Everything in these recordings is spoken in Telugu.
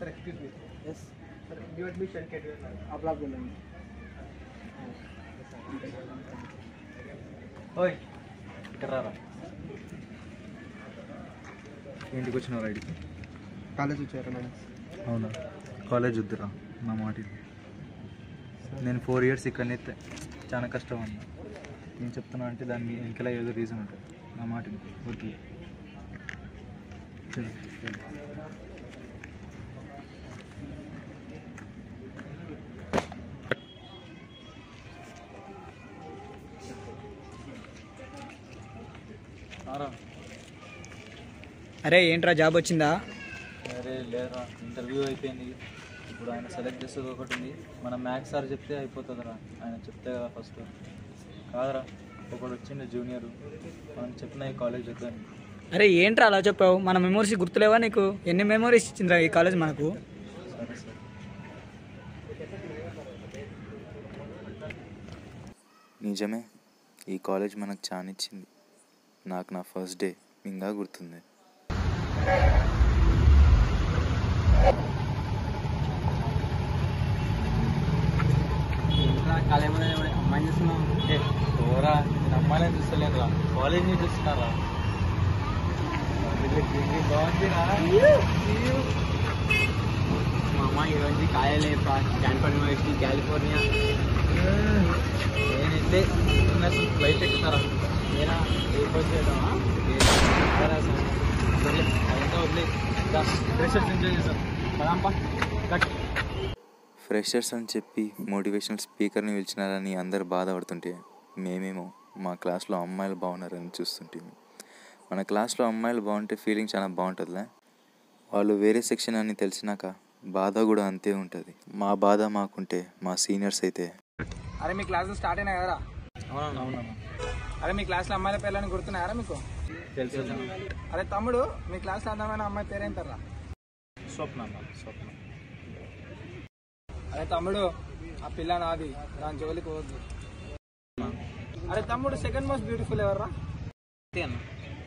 Sir excuse me yes sir new admission category అప్లాక్ వెళ్ళండి ఓయ్ ఇక్కడ రారా ఇంటికి వచ్చిన రైడ్కి కాలేజ్ వచ్చారా మేడం అవునా కాలేజ్ వద్దురా నా మాట ఇది. నేను ఫోర్ ఇయర్స్ ఇక్కడనే తే- చాలా కష్టం అన్న నేను చెప్తున్నా అంటే దాన్ని వెనకాల ఏదో రీజన్ ఉంటుంది నా మాట ఇది. వద్దు చలో, చలో. రారా. అరే ఏంట్రా జాబ్ వచ్చిందా అరే లేదురా ఇంటర్వ్యూ అయిపోయింది ఇప్పుడు ఆయన సెలెక్ట్ చేసేది ఒకటి ఉంది మన మ్యాథ్స్ సార్ చెప్తే అయిపోతుందిరా ఆయన చెప్తే కదా ఫస్ట్ కాదురా ఒకడు వచ్చిండు జూనియర్ మనం చెప్పిన ఈ కాలేజ్ వద్దని అరే ఏంట్రా అలా చెప్పావు మన మెమోరీస్ గుర్తులేవా నీకు ఎన్ని మెమోరీస్ ఇచ్చిందిరా ఈ కాలేజ్ మనకు సరే సార్ నిజమే ఈ కాలేజ్ మనకు చానిచ్చింది నాకు నా ఫస్ట్ డే ఇంకా గుర్తుంది అమ్మాయి చేస్తున్నావు ఏ ఓరా నేను అమ్మాయిని చూస్తలేనురా కాలేజ్ని చూస్తున్నారా వీళ్ళకి బాగుందిరా మా అమ్మ ఈరోజు కాయలే స్టాన్ఫర్డ్ యూనివర్సిటీ కాలిఫోర్నియా నేనైతే అసలు ఫ్లైట్ ఎక్కుతారా నేనా ఏ కోర్స్ చేద్దామా సరే అదంతా వదిలే ఫ్రెషర్స్ ఎంజాయ్ చేద్దాం పదాంపా కట్ ఫ్రెషర్స్ అని చెప్పి మోటివేషనల్ స్పీకర్ని పిలిచినారని అందరు బాధపడుతుంటే మేమేమో మా క్లాస్లో అమ్మాయిలు బాగున్నారని చూస్తుంటే మన క్లాస్లో అమ్మాయిలు బాగుంటే ఫీలింగ్ చాలా బాగుంటుందిలే వాళ్ళు వేరే సెక్షన్ అని తెలిసినాక బాధ కూడా అంతే ఉంటుంది మా బాధ మాకుంటే మా సీనియర్స్ అయితే అరే మీ క్లాసులు స్టార్ట్ అయినాయి కదరా అవునన్నా అవునన్నా అరే మీ క్లాస్లో అమ్మాయిల పేర్లని గుర్తున్నాయారా మీకు తెలుసు అరే తమ్ముడు మీ క్లాస్లో అందమైన అమ్మాయి పేరేంటారా స్వప్న అన్న స్వప్న అరే తమ్ముడు ఆ పిల్ల నాది దాని జోలికి పోవద్దు అరే తమ్ముడు సెకండ్ మోస్ట్ బ్యూటిఫుల్ ఎవర్రా అంతే అన్న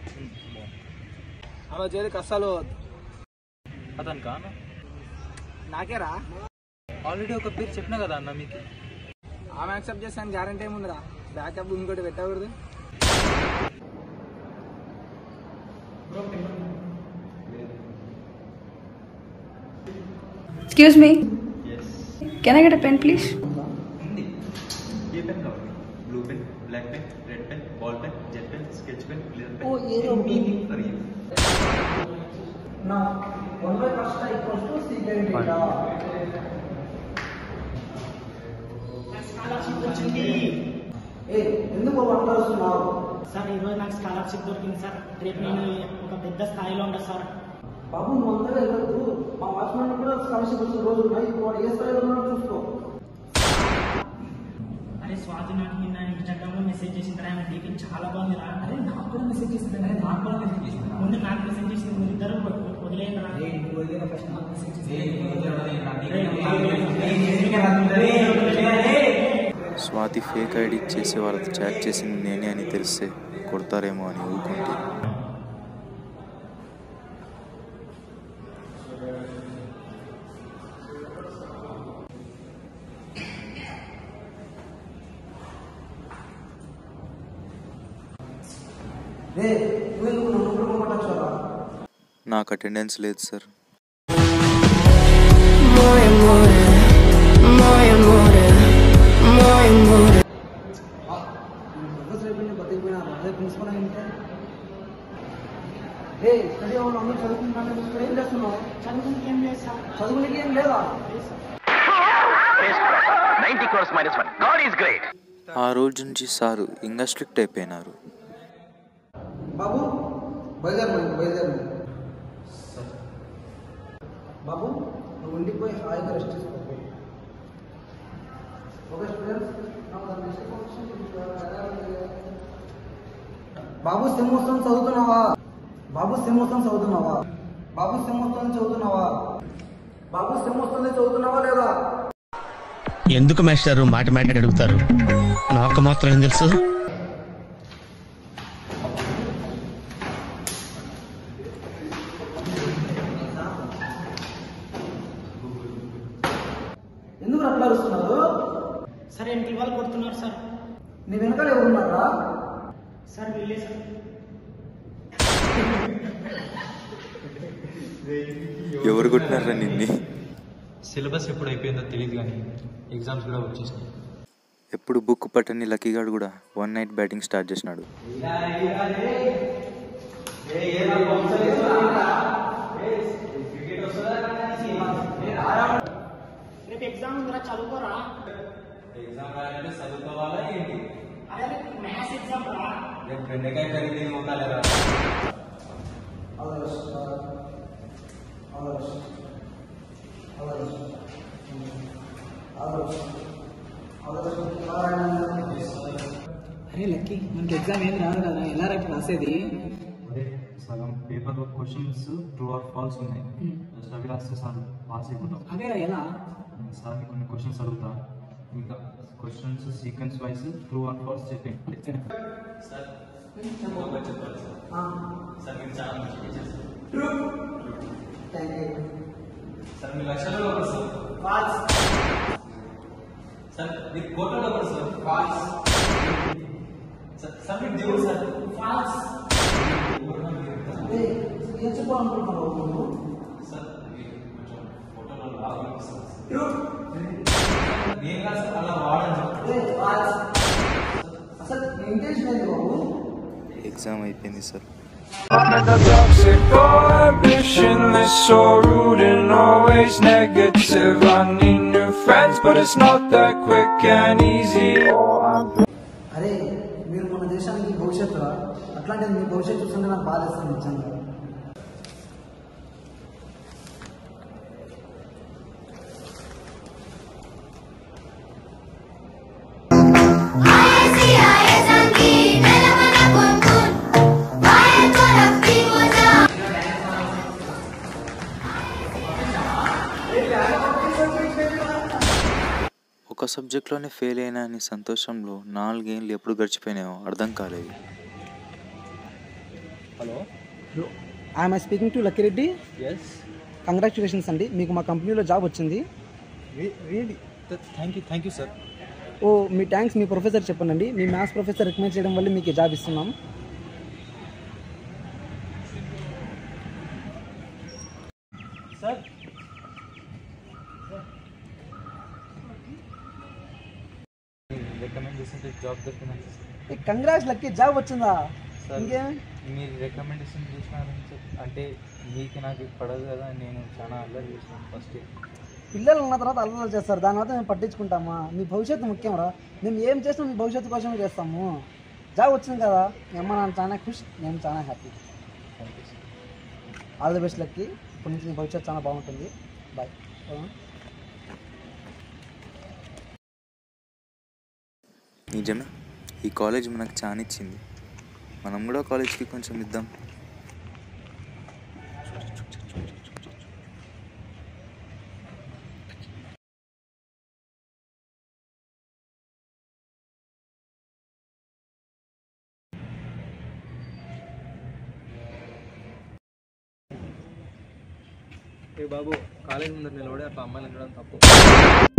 ఆమె జోలికి అస్సలు పోవద్దు అతను కాను నాకేరా ఆల్రెడీ ఒక పేరు చెప్పినా కదా అన్న మీకు ఆమె యాక్సెప్ట్ చేస్తాను గ్యారంటీ ఏముందిరా బ్యాకప్ ఇంకోటి పెట్టకూడదు Excuse me. Can I get a pen, please? ఉంది ఏ పెన్ కావాలి blue pen black pen red pen ball pen jet pen sketch pen clear pen anything for you sir ఈరోజు నాకు స్కాలర్షిప్ దొరికింది సార్ రేపు నేను ఒక పెద్ద స్థాయిలో ఉంటా సార్ బాబు నువ్వు అంతగా వెళ్ళొద్దు మా వాచ్మెన్ కూడా స్కాలర్షిప్ వచ్చిన రోజు ఉన్నాయి వాడు ఏ స్థాయిలో ఉన్నాడో చూసుకో అరే స్వాతి నాకు నిన్న ఇన్స్టాగ్రామ్ లో మెసేజ్ చేసిన తర్వాత ఆమె డీపీ చాలా బాగుంది రా అరే నాకు కూడా మెసేజ్ చేసింది అరే నాకు కూడా మెసేజ్ చేసింది ముందు నాకు మెసేజ్ చేసింది మీరు ఇద్దరు వదిలేయండి రా స్వాతి ఫేక్ ఐడి చేసే వాళ్ళతో చాట్ చేసింది నేనే అని తెలిస్తే కొడతారేమో అని ఊరుకుంటే రే నువ్వు నన్ను కూడా పట్టచ్చురా నాకు అటెండెన్స్ లేదు సార్ ప్రొఫెసర్ అయిపోయింది బతికిపోయినా అదే ప్రిన్సిపల్ అయింటే రే స్టడీ అవ్వాలి అందరూ చదువుకుంటాను ఇక్కడ ఏం చేస్తున్నావు చదువుకుంటే ఏం లేదు సార్ చదువునికి ఏం లేదా ఆ రోజు నుంచి సారు ఇంకా స్ట్రిక్ట్ అయిపోయినారు బాబు బయలుదేరు బయలుదేరు బాబు నువ్వు ఉండిపోయి హాయిగా రెస్ట్ తీసుకో ఓకే స్టూడెంట్స్ బాబు సింహోత్సవం చదువుతున్నావా బాబు సింహోత్సవం చదువుతున్నావా బాబు సింహోత్సవం చదువుతున్నావా బాబు సింహోత్సవం చదువుతున్నావా లేదా ఎందుకు మాస్టారు మాట మాట అడుగుతారు నాకు మాత్రం ఏం తెలుసు వెనక వాళ్ళు కొడుతున్నారు సార్ నీ వెనకాల ఎవరున్నారా సార్ వెళ్ళే సార్ ఎవరు కొట్టినారా నిన్ని సిలబస్ ఎప్పుడు అయిపోయిందో తెలియదు కానీ ఎగ్జామ్స్ కూడా వచ్చేసినాయి ఎప్పుడు బుక్ పట్టని లక్కీగాడు కూడా వన్ నైట్ బ్యాటింగ్ స్టార్ట్ చేసినాడు రేపు ఎగ్జామ్ ఉందిరా చదువుకోరా ఎగ్జామ్ రాయాలంటే చదువుకోవాలా ఏంటి అరే మ్యాథ్స్ ఎగ్జామ్ రా రేపు బెండకాయ కరిగి ఉండాలిరా అరే లక్కీ మనకి ఎగ్జామ్ ఏం రాదు కదా ఎలా రేపు రాసేది అదే సగం paper questions true or false ఉన్నాయి జస్ట్ అవి రాస్తే సార్ పాస్ అయిపోతాం అదే ఎలా సార్ని కొన్ని క్వశ్చన్స్ అడుగుతా ఇంకా questions sequence wise true or false చెప్పండి సార్ మీ లక్షల్లో ఒకటి సార్ సార్ మీ కోట్లలో ఒకటి సార్ ఫాల్స్ సార్ సార్ మీకు దేవుడు సార్ ఫాల్స్ ఏం చెప్పాలనుకుంటున్నావు నువ్వు? సార్ మీరు కొంచెం ఫోటోలో లాగా కనిపిస్తుంది నేను కాదు సార్ అలా వాడండి ఏ, ఆ- అసలు నీ ఇంటెన్షన్ ఏంటి బాబు ఎగ్జామ్ అయిపోయింది sir Another toxic ambition that's so rude and always negative. I need new friends, but it's not that quick and easy. Oh, I'm అరే మీరు మన దేశానికి భవిష్యత్తు రా అట్లాంటిది మీ భవిష్యత్తు చూస్తుంటే నాకు బాధ వేస్తుంది నిజంగా ఒక సబ్జెక్ట్లోనే ఫెయిల్ అయినా అని సంతోషంలో నాలుగేళ్ళు ఎప్పుడు గడిచిపోయినాయో అర్థం కాలేదు hello I'm speaking to Lucky Reddy yes congratulations అండి మీకు మా కంపెనీలో జాబ్ వచ్చింది really thank you thank you sir ఓ మీ థ్యాంక్స్ మీ ప్రొఫెసర్ చెప్పండి మీ మ్యాథ్స్ ప్రొఫెసర్ రికమెండ్ చేయడం వల్ల మీకు ఈ జాబ్ ఇస్తున్నాం సార్ రికమెండ్ చేస్తుంటే జాబ్ దొరికిందంటే కంగ్రాట్స్ లక్కీ జాబ్ వచ్చిందా సార్ ఇంకేం మీరు రికమెండేషన్ చేసినారని చెప్పి అంటే మీకు నాకు పడదు కదా నేను చాలా అల్లరి చేసినాను ఫస్ట్ పిల్లలు ఉన్న తర్వాత అల్లరి చేస్తారు దాని తర్వాత మేము పట్టించుకుంటామా మీ భవిష్యత్తు ముఖ్యం రా మేము ఏం చేసినా మీ భవిష్యత్తు కోసమే చేస్తాము జాబ్ వచ్చింది కదా మీ అమ్మ నాన్న చాలా ఖుష్ నేను చాలా happy thank you sir all the best Lucky ఇప్పటి నుంచి నీ భవిష్యత్తు చాలా బాగుంటుంది బాయ్ నిజమే ఈ కాలేజ్ మనకు చాలా ఇచ్చింది మనం కూడా కాలేజ్కి కొంచెం ఇద్దాం ఏ బాబు కాలేజ్ ముందర నిలబడి అట్లా అమ్మాయిలు ఉండడం తప్పు